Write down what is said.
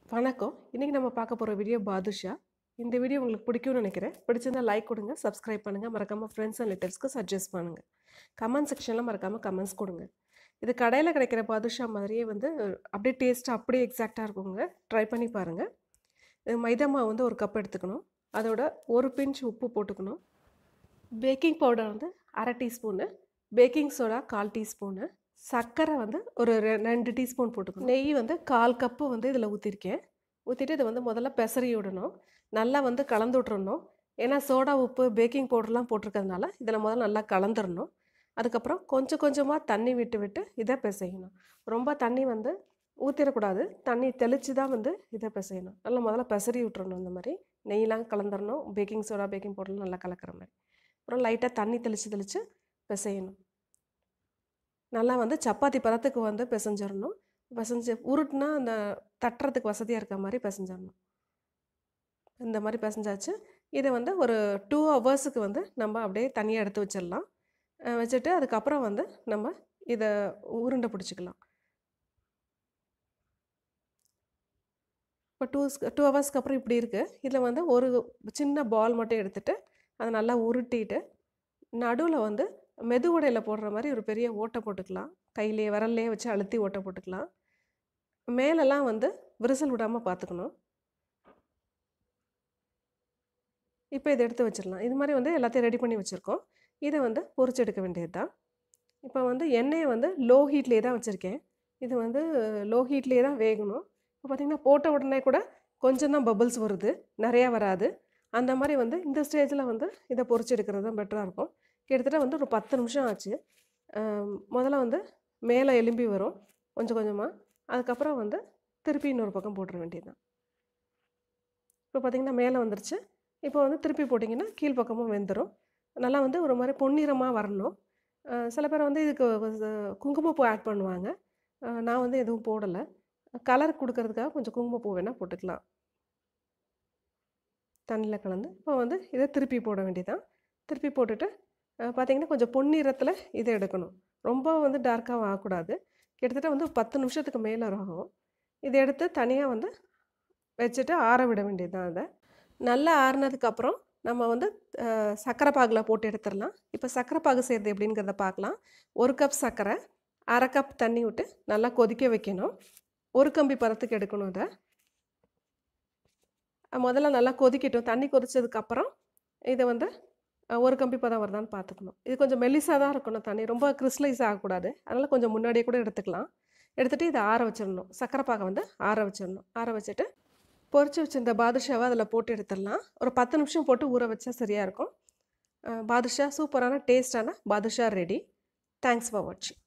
வணக்கம் இன்றைக்கி நம்ம பார்க்க போகிற வீடியோ பாதுஷா இந்த வீடியோ உங்களுக்கு பிடிக்கும்னு நினைக்கிறேன் பிடிச்சிருந்தா லைக் கொடுங்க சப்ஸ்கிரைப் பண்ணுங்கள் மறக்காமல் ஃப்ரெண்ட்ஸ் அண்ட் ரிலேட்டிவ்ஸ்க்கு சஜஸ்ட் பண்ணுங்கள் கமெண்ட் செக்ஷனில் மறக்காமல் கமெண்ட்ஸ் கொடுங்க இது கடையில் கிடைக்கிற பாதுஷா மாதிரியே வந்து அப்படியே டேஸ்ட் அப்படியே எக்ஸாக்டாக இருக்குங்க ட்ரை பண்ணி பாருங்கள் இது மைதா மாவு வந்து ஒரு கப் எடுத்துக்கணும் அதோட ஒரு பிஞ்ச் உப்பு போட்டுக்கணும் பேக்கிங் பவுடர் வந்து அரை டீஸ்பூனு பேக்கிங் சோடா கால் டீஸ்பூனு சர்க்கரை வந்து ஒரு ரெ- ரெண்டு டீஸ்பூன் போட்டுக்கணும் நெய் வந்து கால் கப்பு வந்து இதில் ஊற்றிருக்கேன் ஊற்றிட்டு இதை வந்து முதல்ல பெசரி விடணும் நல்லா வந்து கலந்து விட்றணும் ஏன்னா சோடா உப்பு பேக்கிங் பவுடர்லாம் போட்டிருக்கிறதுனால இதில் முதல்ல நல்லா கலந்துடணும் அதுக்கப்புறம் கொஞ்சம் கொஞ்சமாக தண்ணி விட்டு விட்டு இதை பிசையணும் ரொம்ப தண்ணி வந்து ஊற்றிடக்கூடாது தண்ணி தெளித்து தான் வந்து இதை பிசையணும் நல்லா முதல்ல பெசரி விட்டுறணும் இந்த மாதிரி நெய்லாம் கலந்துடணும் பேக்கிங் சோடா பேக்கிங் பவுடர்லாம் நல்லா கலக்கிற மாதிரி அப்புறம் லைட்டாக தண்ணி தெளித்து தெளித்து பிசையணும் நல்லா வந்து சப்பாத்தி பதத்துக்கு வந்து பிசைஞ்சிடணும் பிசைஞ்சு உருட்டுனா அந்த தட்டுறதுக்கு வசதியாக இருக்க மாதிரி பிசைஞ்சிடணும் இந்த மாதிரி பிசைஞ்சாச்சு இதை வந்து ஒரு டூ ஹவர்ஸுக்கு வந்து நம்ம அப்படியே தனியாக எடுத்து வச்சிடலாம் அஹ் வச்சுட்டு அதுக்கப்புறம் வந்து நம்ம இதை உருண்டை பிடிச்சிக்கலாம் இப்போ டூ டூ ஹவர்ஸ்க்கு அப்புறம் இப்படி இருக்குது இதில் வந்து ஒரு சின்ன பால் மட்டும் எடுத்துட்டு அதை நல்லா உருட்டிட்டு நடுவில் வந்து மெதுவடையில் போடுற மாதிரி ஒரு பெரிய ஓட்டை போட்டுக்கலாம் கையிலே விரல்லே வச்சு அழுத்தி ஓட்டை போட்டுக்கலாம் மேலெல்லாம் வந்து விரிசல் விடாமல் பார்த்துக்கணும் இப்போ இதை எடுத்து வச்சிடலாம் இது மாதிரி வந்து எல்லாத்தையும் ரெடி பண்ணி வச்சுருக்கோம் இதை வந்து பொரிச்சு எடுக்க வேண்டியது தான் இப்போ வந்து எண்ணெயை வந்து லோ ஹீட்லேயே தான் வச்சுருக்கேன் இது வந்து லோ ஹீட்லேயே தான் வேகணும் இப்போ பார்த்திங்கன்னா போட்ட உடனே கூட கொஞ்சம் தான் பபிள்ஸ் வருது நிறையா வராது அந்த மாதிரி வந்து இந்த ஸ்டேஜில் வந்து இதை பொரிச்சு எடுக்கிறது தான் பெட்டராக இருக்கும் கிட்டத்தட்ட வந்து ஒரு பத்து நிமிஷம் ஆச்சு ஆம், முதல்ல வந்து மேலே எலும்பி வரும் கொஞ்சம் கொஞ்சமாக அதுக்கப்புறம் வந்து திருப்பி இன்னொரு பக்கம் போட்டுற வேண்டியதுதான் இப்போ பார்த்திங்கன்னா மேலே வந்துருச்சு இப்போ வந்து திருப்பி போட்டிங்கன்னா கீழ்ப்பக்கமும் வெந்துடும் நல்லா வந்து ஒரு மாதிரி பொன்னிறமாக வரணும் அஹ் சில பேர் வந்து இதுக்கு வ- குங்குமப்பூ ஆட் பண்ணுவாங்க அஹ் நான் வந்து எதுவும் போடலை கலர் கொடுக்கறதுக்காக கொஞ்சம் குங்குமப்பூ வேணால் போட்டுக்கலாம் தண்ணியில் கலந்து இப்போ வந்து இதை திருப்பி போட வேண்டியதான் திருப்பி போட்டுட்டு அஹ் பார்த்தீங்கன்னா கொஞ்சம் பொன்னிறத்தில் இதை எடுக்கணும் ரொம்ப வந்து டார்க்காகவும் ஆகக்கூடாது கிட்டத்தட்ட வந்து பத்து நிமிஷத்துக்கு மேலே ஆகும் இதை எடுத்து தனியாக வந்து வச்சுட்டு ஆற விட வேண்டியது தான் அதை நல்லா ஆறுனதுக்கப்புறம் நம்ம வந்து அஹ், சர்க்கரை பாகில் போட்டு எடுத்துடலாம் இப்போ சர்க்கரை பாகு செய்கிறது எப்படிங்கிறத பார்க்கலாம் ஒரு கப் சர்க்கரை அரை கப் தண்ணி விட்டு நல்லா கொதிக்க வைக்கணும் ஒரு கம்பி பதத்துக்கு எடுக்கணும் அதை அஹ் முதல்ல நல்லா கொதிக்கட்டும் தண்ணி கொதிச்சதுக்கப்புறம் இதை வந்து அஹ், ஒரு கம்பி பதம் வருதான்னு பார்த்துக்கணும் இது கொஞ்சம் மெல்லிசாக தான் இருக்கணும் தண்ணி ரொம்ப கிறிஸ்டலைஸ் ஆகக்கூடாது அதனால் கொஞ்சம் முன்னாடியே கூட எடுத்துக்கலாம் எடுத்துகிட்டு இதை ஆற வச்சிடணும் சர்க்கரை பாகை வந்து ஆற வச்சிடணும் ஆற வச்சுட்டு பொரிச்சு வச்சிருந்த பாதுஷாவை அதில் போட்டு எடுத்துடலாம் ஒரு பத்து நிமிஷம் போட்டு ஊற வச்சா சரியாக இருக்கும் அஹ், பாதுஷா சூப்பரான டேஸ்டான பாதுஷா ரெடி தேங்க்ஸ் ஃபார் வாட்சிங்